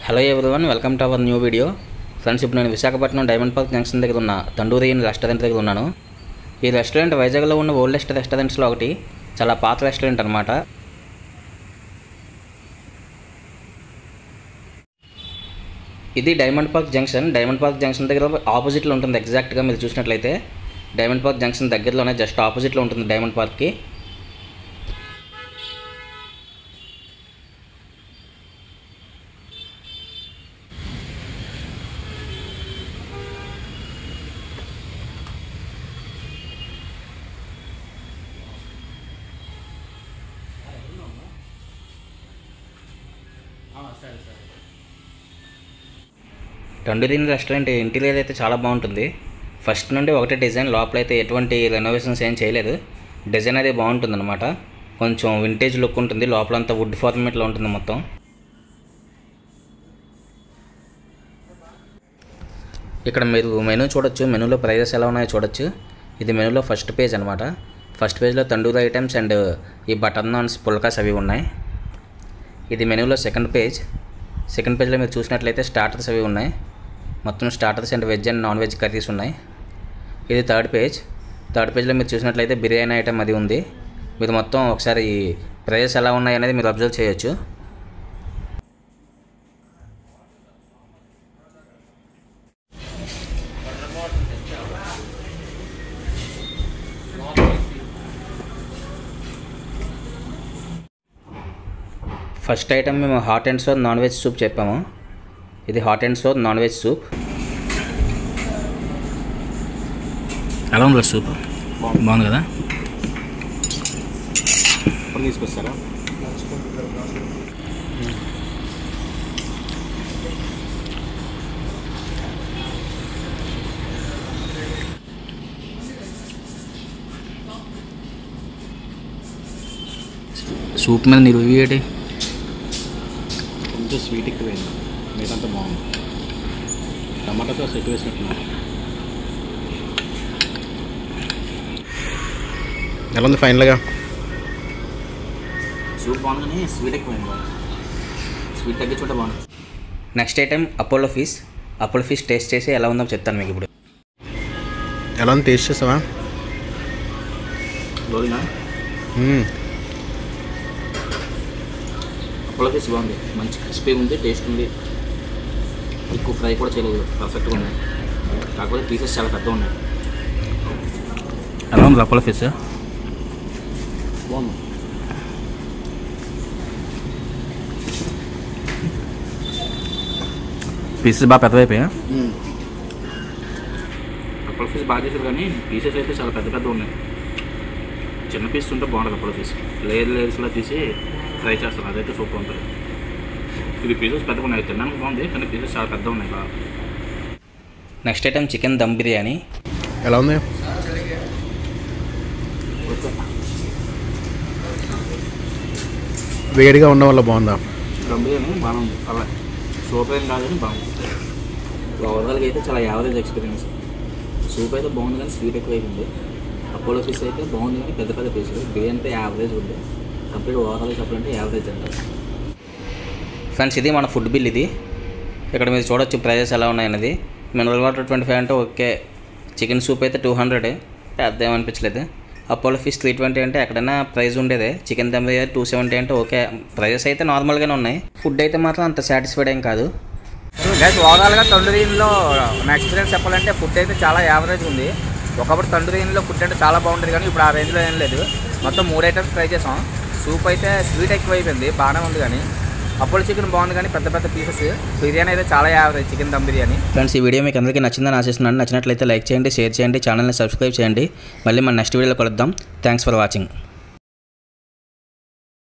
hello everyone welcome to our new video friends ఇప్పుడు నేను Visakhapatnam diamond Park junction దగ్గర ఉన్న తండూరి ఇన్ రెస్టారెంట్ దగ్గర ఉన్నాను ఈ రెస్టారెంట్ వైజాగ్లో ఉన్న ఓల్డెస్ట్ రెస్టారెంట్స్లో ఒకటి చాలా పాత రెస్టారెంట్ అనమాట ఇది Diamond Park junction Diamond Park junction దగ్గర ఆపోజిట్లో ఉంటుంది ఎగ్జాక్ట్గా మీరు చూసినట్లయితే డైమండ్ పార్క్ జంక్షన్ దగ్గరలోనే జస్ట్ ఆపోజిట్లో ఉంటుంది డైమండ్ పార్క్కి టండూరిన్ రెస్టారెంట్ ఇంటీరియర్ అయితే చాలా బాగుంటుంది ఫస్ట్ నుండి ఒకటే డిజైన్ లోపలైతే ఎటువంటి రెనోవేషన్స్ ఏం చేయలేదు డిజైన్ అది బాగుంటుంది అనమాట కొంచెం వింటేజ్ లుక్ ఉంటుంది లోపలంతా వుడ్ ఫార్మేట్లో ఉంటుంది మొత్తం ఇక్కడ మీరు మెనూ చూడొచ్చు మెనూలో ప్రైజెస్ ఎలా ఉన్నాయో చూడొచ్చు ఇది మెనూలో ఫస్ట్ పేజ్ అనమాట ఫస్ట్ పేజ్లో తండూరి ఐటమ్స్ అండ్ ఈ బటర్ నాన్స్ పుల్కాస్ అవి ఉన్నాయి ఇది మెనూలో సెకండ్ పేజ్ సెకండ్ పేజ్లో మీరు చూసినట్లయితే స్టార్టర్స్ అవి ఉన్నాయి మొత్తం starters and veg and non veg curries ఉన్నాయి ఇది థర్డ్ పేజ్ థర్డ్ పేజ్లో మీరు చూసినట్లయితే బిర్యానీ ఐటమ్ అది ఉంది మీరు మొత్తం ఒకసారి ఈ ప్రైజెస్ ఎలా ఉన్నాయి అనేది మీరు అబ్జర్వ్ చేయొచ్చు ఫస్ట్ ఐటమ్ మేము hot and sour non veg soup చెప్పాము ఇది hot and sour non veg soup ఎలా ఉంది సూప్ బాగుంది కదా ఇప్పుడు తీసుకొస్తారా సూప్ మీద నీ రివ్యూ ఏంటి కొంచెం స్వీట్ ఎక్కువైంది మీదంతా బాగుంది టమాటాతో సెట్ వేసినట్టున్నారు ఎలా ఉంది ఫైనల్గా సూప్ బాగుంది కానీ స్వీట్ ఎక్కువైంది స్వీట్ తగ్గించుకుంటే బాగుంది next item Apollo fish Apollo fish taste చేసి ఎలా ఉందో చెప్తాను మీకు ఇప్పుడు ఎలా ఉంది టేస్ట్ చేసావా గోల్నా అపోలో ఫిష్ బాగుంది మంచి క్రిస్పీ ఉంది టేస్ట్ ఉంది ఎక్కువ ఫ్రై కూడా చేయలేదు పర్ఫెక్ట్గా ఉన్నాయి కాకపోతే పీసెస్ చాలా పెద్దగా ఉన్నాయి ఎలా ఉంది అపోలో ఫిష్ బాగుంది పీసెస్ బాగా పెద్దవైపోయా అపోలో ఫిష్ బాగా చేశారు కానీ పీసెస్ అయితే చాలా పెద్ద పెద్ద ఉన్నాయి చిన్న పీస్ ఉంటే బాగుంటుంది అపోలో ఫిష్ లేయర్ లేయర్స్లో తీసి ఫ్రై చేస్తారు అదైతే సూపర్ ఉంటుంది ఇది పీసెస్ పెద్దగా ఉన్నాయి తినడానికి బాగుంది కానీ పీసెస్ చాలా పెద్ద ఉన్నాయి బాగా next item chicken dum biryani ఎలా ఉంది వేడిగా ఉండడం వల్ల బాగుందా దమ్ బిర్యానీ బాగానే ఉంది అలా సూప్ ఏం కాదు కానీ బాగుంది ఓవరాల్గా అయితే చాలా యావరేజ్ ఎక్స్పీరియన్స్ సూప్ అయితే బాగుంది కానీ స్వీట్ ఎక్కువ అయిపోయింది అపోలో ఫిష్ అయితే బాగుంది కానీ పెద్ద పెద్ద పీసులు బిర్యానీ అయితే యావరేజ్ ఉంది కంప్లీట్ ఓవరాల్ చెప్పాలంటే యావరేజ్ అంటారు ఫ్రెండ్స్ ఇది మన ఫుడ్ బిల్ ఇది ఇక్కడ మీరు చూడొచ్చు ప్రైజెస్ ఎలా ఉన్నాయన్నది మినరల్ వాటర్ ట్వంటీ ఫైవ్ అంటే ఓకే చికెన్ సూప్ అయితే టూ హండ్రెడ్ పెద్ద ఏమనిపించలేదు అపోలో ఫిష్ త్రీ ట్వంటీ అంటే ఎక్కడైనా ప్రైస్ ఉండేదే chicken dum biryani two seventy అంటే ఓకే ప్రైజెస్ అయితే నార్మల్గానే ఉన్నాయి ఫుడ్ అయితే మాత్రం అంత సాటిస్ఫైడ్ ఏం కాదు గైస్ ఓవరాల్గా తండూరీలో నా ఎక్స్పీరియన్స్ చెప్పాలంటే ఫుడ్ అయితే చాలా యావరేజ్ ఉంది ఒకప్పుడు తండూరీలో ఫుడ్ అంటే చాలా బాగుంటుంది కానీ ఇప్పుడు ఆ రేంజ్లో ఏం లేదు మొత్తం మూడు ఐటమ్స్ ట్రై చేసాం సూప్ అయితే స్వీట్ ఎక్కువ అయిపోయింది బాగానే ఉంది కానీ అప్పుడు చికెన్ బాగుంది కానీ పెద్ద పెద్ద పీసెస్ బిర్యానీ అయితే చాలా average chicken dum biryani friends ఈ వీడియో మీకు అందరికీ నచ్చిందని ఆశిస్తున్నాను నచ్చినట్లయితే లైక్ చేయండి షేర్ చేయండి ఛానల్ని సబ్స్క్రైబ్ చేయండి మళ్ళీ మన నెక్స్ట్ వీడియోలో కలుద్దాం థ్యాంక్స్ ఫర్ వాచింగ్